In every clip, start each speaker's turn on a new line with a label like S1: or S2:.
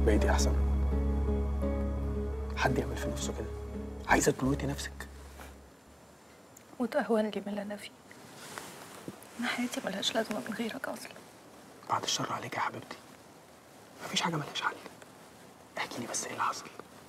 S1: بقيتي احسن حد يعمل في نفسه كده عايزه تموتي نفسك
S2: وتهون لي من اللي انا فيه انا حياتي ملهاش لازمه من غيرك اصلا
S1: بعد الشر عليك يا حبيبتي مفيش حاجه ملهاش حل احكي لي بس ايه اللي حصل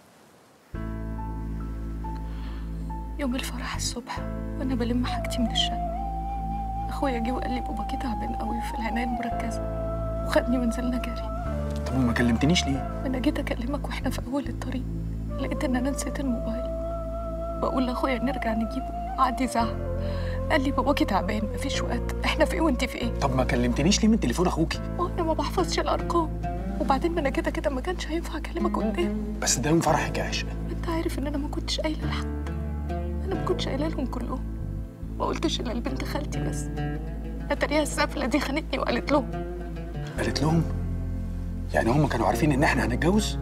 S2: يوم الفرح الصبح وانا بلم حاجتي من الشقه اخويا جه وقال لي باباكي تعبان قوي في العنايه المركزه وخدني ونزلنا جري
S1: طب وما كلمتنيش ليه
S2: انا جيت اكلمك واحنا في اول الطريق لقيت ان انا نسيت الموبايل بقول لاخويا نرجع نجيبه قعد يزعق قال لي باباكي تعبان مفيش وقت احنا في ايه وانت في ايه
S1: طب ما كلمتنيش ليه من تليفون اخوكي
S2: وانا ما بحفظش الارقام وبعدين ما انا كده كده ما كانش هينفع اكلمك قدام
S1: بس ده يوم فرحك يا عشق
S2: انت عارف ان انا ما كنتش قايله لحد انا ما كنتش قايله لهم كلهم ما قلتش الا لبنت خالتي بس اتاريها السافله دي خانتني وقالت لهم
S1: قالت لهم يعني هم كانوا عارفين ان احنا هنتجوز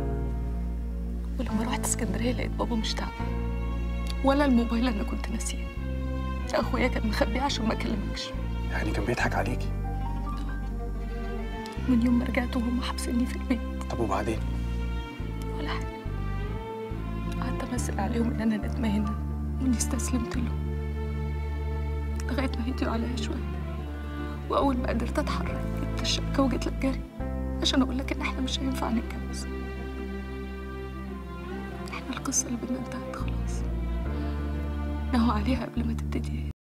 S2: ولما رحت اسكندريه لقيت بابا مش تعبان ولا الموبايل انا كنت ناسيه اخويا كان مخبيه عشان ما اكلمكش
S1: يعني كان بيضحك عليكي
S2: من يوم ما رجعت وهم حابسيني في البيت
S1: طب وبعدين
S2: ولا حاجه قعدت امثل عليهم ان انا ندمانه واني استسلمت لهم لغايه ما هديوا عليا شويه واول ما قدرت اتحرك جبت الشبكه وجيت لك جري عشان اقول لك ان احنا مش هينفع نتجوز احنا القصه اللي بدنا انتهت خلاص نهوا عليها قبل ما تبتدي